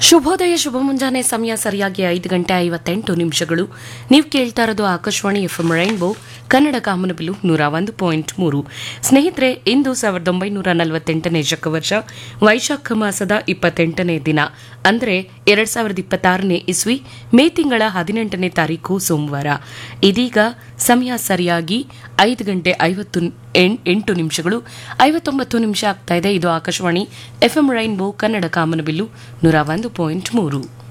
ಶುಭೋದಯ ಶುಭ ಮುಂಜಾನೆ ಸಮಯ ಸರಿಯಾಗಿ ಐದು ಗಂಟೆ ಐವತ್ತೆಂಟು ನಿಮಿಷಗಳು ನೀವು ಕೇಳ್ತಾ ಇರೋದು Akashvani F M rainbow Kannada ಕಾಮನಬಿಲು ನೂರ ಒಂದು ಪಾಯಿಂಟ್ ಮೂರು ಸ್ನೇಹಿತರೆ ಇಂದು ಸಾವಿರದ ಒಂಬೈನೂರ ನಲವತ್ತೆಂಟನೇ ಶಕವರ್ಷ ವೈಶಾಖ ಮಾಸದ ಇಪ್ಪತ್ತೆಂಟನೇ ದಿನ ಅಂದರೆ ಎರಡ್ ಸಾವಿರದ ಇಪ್ಪತ್ತಾರನೇ ಇಸ್ವಿ ಮೇ ತಿಂಗಳ ಹದಿನೆಂಟನೇ ತಾರೀಕು ಸೋಮವಾರ ಇದೀಗ ಸಮಯ ಸರಿಯಾಗಿ ಐದು ಗಂಟೆ ಐವತ್ತು ಎಂ- ಎಂಟು ನಿಮಿಷಗಳು ಐವತ್ತೊಂಬತ್ತು ನಿಮಿಷ ಆಗ್ತಾ ಇದೆ ಇದು ಆಕಾಶವಾಣಿ ಎಫ್ಎಂ ರೈನ್ಬೋ ಕನ್ನಡ ಕಾಮನಬಿಲ್ಲು ನೂರ ಒಂದು ಪಾಯಿಂಟ್ ಮೂರು